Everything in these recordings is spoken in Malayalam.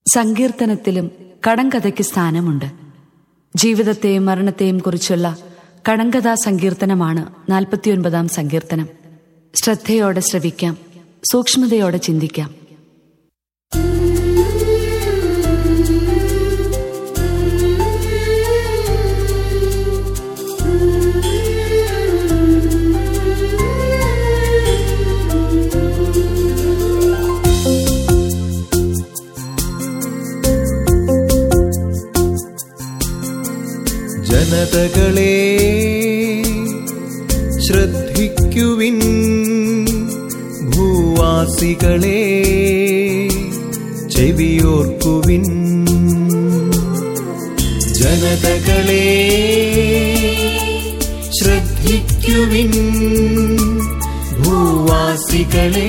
സങ്കീർത്തനത്തിലും കടങ്കഥയ്ക്ക് സ്ഥാനമുണ്ട് ജീവിതത്തെയും മരണത്തെയും കുറിച്ചുള്ള കടങ്കഥാ സങ്കീർത്തനമാണ് നാൽപ്പത്തിയൊൻപതാം സങ്കീർത്തനം ശ്രദ്ധയോടെ ശ്രവിക്കാം സൂക്ഷ്മതയോടെ ചിന്തിക്കാം ജനതകളെ ശ്രദ്ധിക്കുവിൻ ഭൂവാസികളെ ചെവിയോർക്കുവിൻ ജനതകളെ ശ്രദ്ധിക്കുവിൻ ഭൂവാസികളെ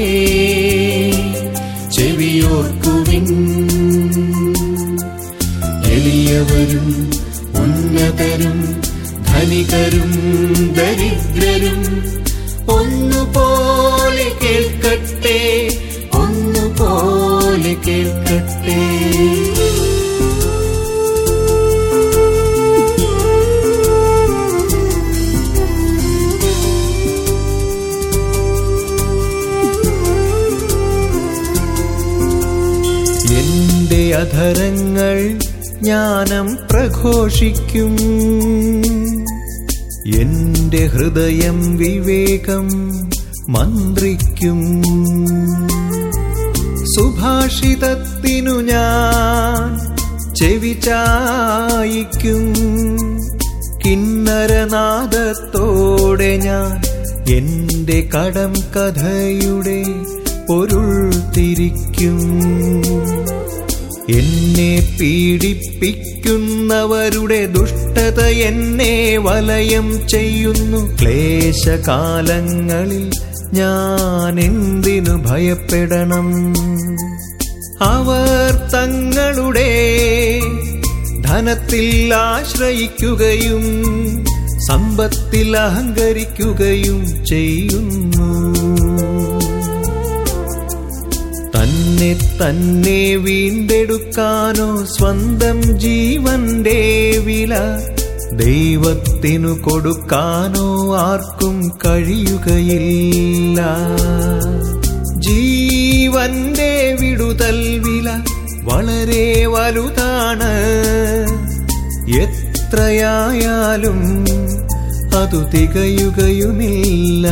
ചെവിയോർക്കുവിൻ എളിയവരും ഉന്നതരും ധനികരും ദരിദ്രരും ഒന്നുപോലെ കേൾക്കട്ടെ ഒന്നുപോലെ കേൾക്കട്ടെ എന്റെ അധരങ്ങൾ ജ്ഞാനം പ്രഘോഷിക്കും എന്റെ ഹൃദയം വിവേകം മന്ത്രിക്കും സുഭാഷിതത്തിനു ഞാൻ ചെവി ചായിക്കും കിന്നരനാദത്തോടെ ഞാൻ എന്റെ കടം കഥയുടെ പൊരുൾ തിരിക്കും എന്നെ പീഡിപ്പിക്കുന്നവരുടെ ദുഷ്ടത എന്നെ വലയം ചെയ്യുന്നു ക്ലേശകാലങ്ങളിൽ ഞാൻ എന്തിനു ഭയപ്പെടണം അവർ തങ്ങളുടെ ധനത്തിൽ ആശ്രയിക്കുകയും സമ്പത്തിൽ അഹങ്കരിക്കുകയും ചെയ്യുന്നു തന്നെ തന്നെ വീണ്ടെടുക്കാനോ സ്വന്തം ജീവന്റെ വില ദൈവത്തിനു കൊടുക്കാനോ ആർക്കും കഴിയുകയില്ല ജീവന്റെ വിടുതൽ വില വളരെ വലുതാണ് എത്രയായാലും അതു തികയുകയുമില്ല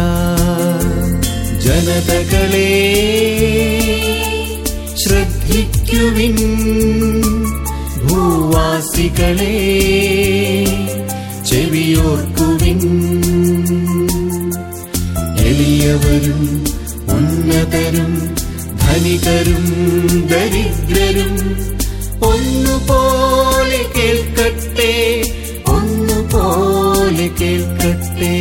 ജനതകളെ ശ്രദ്ധിക്കുവിൻ ഭൂവാസികളെ ചെവിയോർക്കുവിൻ എളിയവരും ഉന്നതരും ധനികരും ദരിദ്രരും ഒന്നുപോലെ കേൾക്കട്ടെ ഒന്നുപോലെ കേൾക്കട്ടെ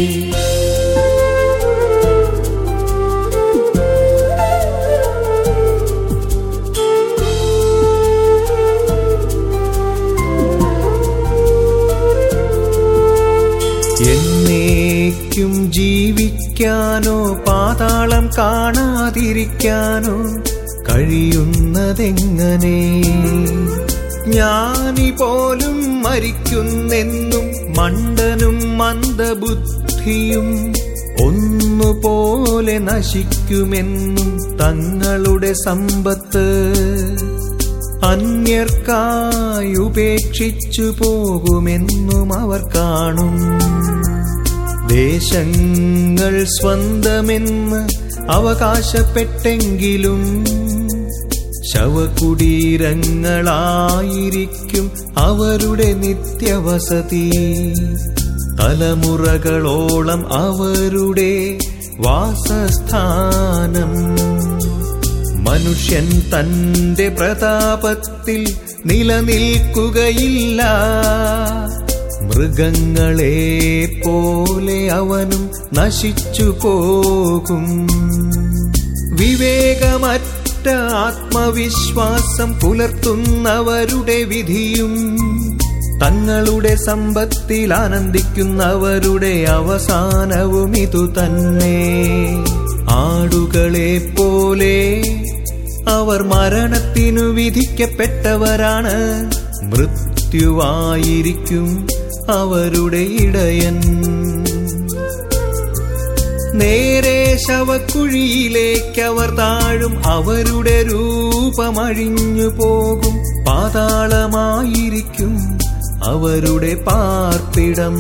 എന്നേക്കും ജീവിക്കാനോ പാതാളം കാണാതിരിക്കാനോ കഴിയുന്നതെങ്ങനെ ജ്ഞാനി പോലും മരിക്കുന്നെന്നും മണ്ടനും മന്ദബുദ്ധിയും ഒന്നുപോലെ നശിക്കുമെന്നും തങ്ങളുടെ സമ്പത്ത് അന്യർക്കായി ഉപേക്ഷിച്ചു പോകുമെന്നും അവർ കാണും ദേശങ്ങൾ സ്വന്തമെന്ന് അവകാശപ്പെട്ടെങ്കിലും ശവകുടീരങ്ങളായിരിക്കും അവരുടെ നിത്യവസതി തലമുറകളോളം അവരുടെ വാസസ്ഥാനം മനുഷ്യൻ തന്റെ പ്രതാപത്തിൽ നിലനിൽക്കുകയില്ല മൃഗങ്ങളെ പോലെ അവനും നശിച്ചു പോകും വിവേകമറ്റ ആത്മവിശ്വാസം പുലർത്തുന്നവരുടെ വിധിയും തങ്ങളുടെ സമ്പത്തിൽ ആനന്ദിക്കുന്നവരുടെ അവസാനവും ഇതു തന്നെ ആടുകളെ പോലെ അവർ മരണത്തിനു വിധിക്കപ്പെട്ടവരാണ് മൃത്യുവായിരിക്കും അവരുടെ ഇടയൻ നേരെ ശവക്കുഴിയിലേക്കവർ താഴും അവരുടെ രൂപമഴിഞ്ഞു പോകും പാതാളമായിരിക്കും അവരുടെ പാർപ്പിടം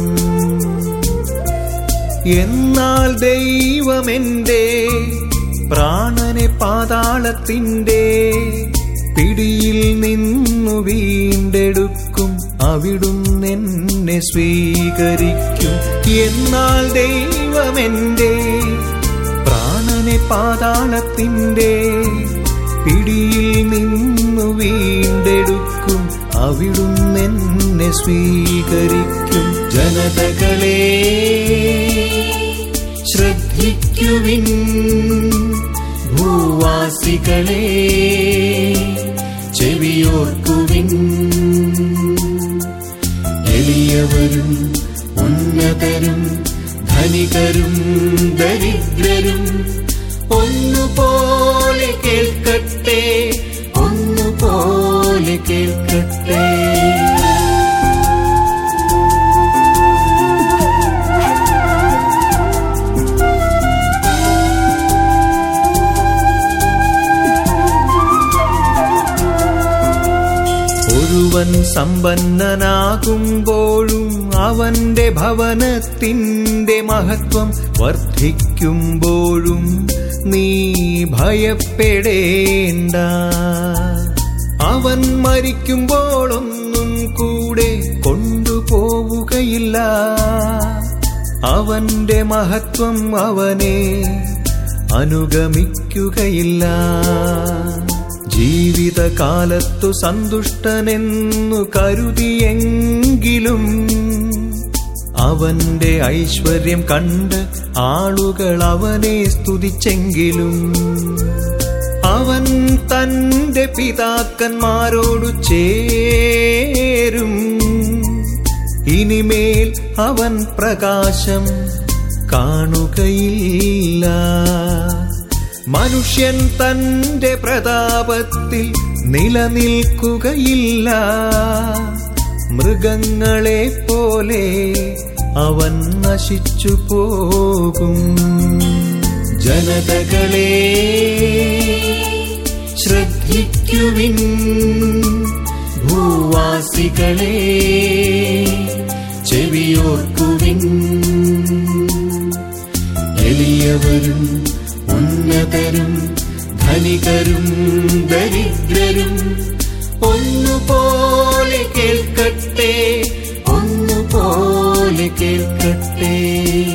എന്നാൽ ദൈവമെന്റെ പ്രാണനെ പാതാളത്തിൻ്റെ പിടിയിൽ നിന്നു വീണ്ടെടുക്കും അവിടുന്ന് എന്നെ സ്വീകരിക്കും എന്നാൽ ദൈവമെന്റെ പ്രാണനെ പാതാളത്തിൻ്റെ പിടിയിൽ നിന്നു വീണ്ടെടുക്കും അവിടുന്ന് എന്നെ സ്വീകരിക്കും ജനതകളെ ശ്രദ്ധിക്കുവിൻ ഭൂവാസികളെ ചെവിയോർക്കുവിൻ എളിയവരും ഉന്നതരും ധനികരും ദരിദ്രരും ഒന്നുപോലെ കേൾക്കട്ടെ ഒന്നുപോലെ കേൾക്കട്ടെ ഒരുവൻ സമ്പന്നനാകുമ്പോഴും അവന്റെ ഭവനത്തിന്റെ മഹത്വം വർദ്ധിക്കുമ്പോഴും നീ ഭയപ്പെടേണ്ട അവൻ മരിക്കുമ്പോഴൊന്നും കൂടെ കൊണ്ടുപോവുകയില്ല അവന്റെ മഹത്വം അവനെ അനുഗമിക്കുകയില്ല ജീവിതകാലത്തു സന്തുഷ്ടനെന്നു കരുതിയെങ്കിലും അവന്റെ ഐശ്വര്യം കണ്ട് ആളുകൾ അവനെ സ്തുതിച്ചെങ്കിലും അവൻ തന്റെ പിതാക്കന്മാരോടു ചേരും ഇനിമേൽ അവൻ പ്രകാശം കാണുകയില്ല മനുഷ്യൻ തന്റെ പ്രതാപത്തിൽ നിലനിൽക്കുകയില്ല മൃഗങ്ങളെ പോലെ അവൻ നശിച്ചു പോകും ജനതകളെ ശ്രദ്ധിക്കുവിൻ ഭൂവാസികളെ ചെവിയോർക്കുവിൻ എളിയവരും ഉന്നതരും ധനികരും ദരിദ്രരും ഒന്നുപോലെ കേൾക്കട്ടെ ഒന്നുപോലെ കേൾക്കട്ടെ